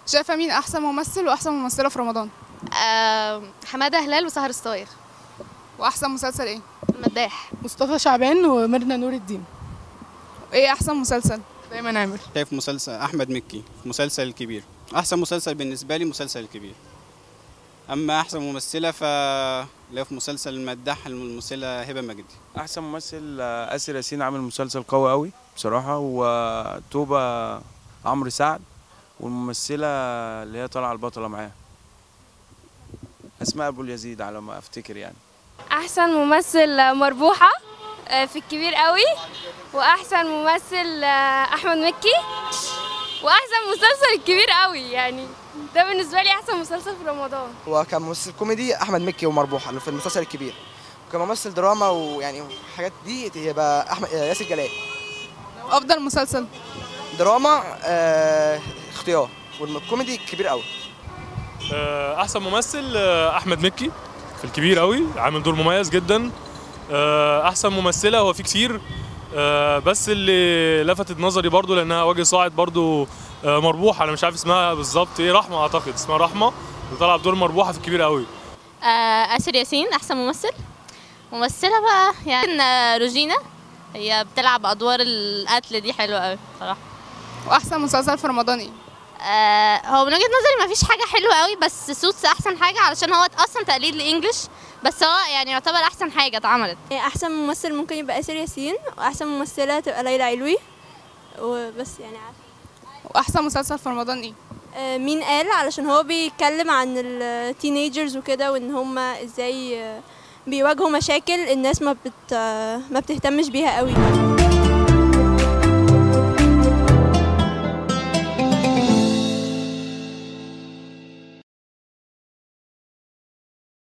شايفه مين احسن ممثل واحسن ممثله في رمضان آه حماده هلال وسهر الصايغ واحسن مسلسل ايه مداح مصطفى شعبان وميرنا نور الدين ايه احسن مسلسل دايما عامر شايف مسلسل احمد مكي في مسلسل الكبير احسن مسلسل بالنسبه لي مسلسل الكبير اما احسن ممثله ف اللي هي في مسلسل المداح الممثله هبه مجدي احسن ممثل آه، اسر ياسين عامل مسلسل قوي قوي بصراحه وتوبه عمرو سعد والممثله اللي هي طالعه البطله معاه اسماء ابو اليزيد على ما افتكر يعني احسن ممثل مربوحه آه، في الكبير قوي واحسن ممثل آه، احمد مكي واحسن مسلسل الكبير قوي يعني ده بالنسبه لي احسن مسلسل في رمضان وكممثل كوميدي احمد مكي ومربوحه اللي في المسلسل الكبير وكممثل دراما ويعني حاجات دي يبقى احمد ياسر جلال افضل مسلسل دراما آه اختيار والكوميدي كبير قوي آه، احسن ممثل آه، احمد مكي في الكبير قوي عامل دور مميز جدا آه، احسن ممثله هو في كتير آه، بس اللي لفتت نظري برضو لانها وجه صاعد برضو آه، مربوحه انا مش عارف اسمها بالظبط ايه رحمه اعتقد اسمها رحمه اللي طالعه بدور مربوحه في الكبير قوي آه اسر ياسين احسن ممثل ممثله بقى يعني آه، روجينا هي بتلعب ادوار القتل دي حلوه قوي بصراحه واحسن مسلسل في رمضان ايه آه هو من وجهه نظري ما فيش حاجه حلوه قوي بس سوتس احسن حاجه علشان هو اصلا تقليد لانجلش بس هو يعني يعتبر احسن حاجه اتعملت احسن ممثل ممكن يبقى اسر ياسين واحسن ممثله تبقى ليلى علوي وبس يعني عارفه واحسن مسلسل في رمضان ايه آه، مين قال علشان هو بيتكلم عن التينيجرز وكده وان هم ازاي آه، بيواجهوا مشاكل الناس ما بت آه، ما بتهتمش بيها قوي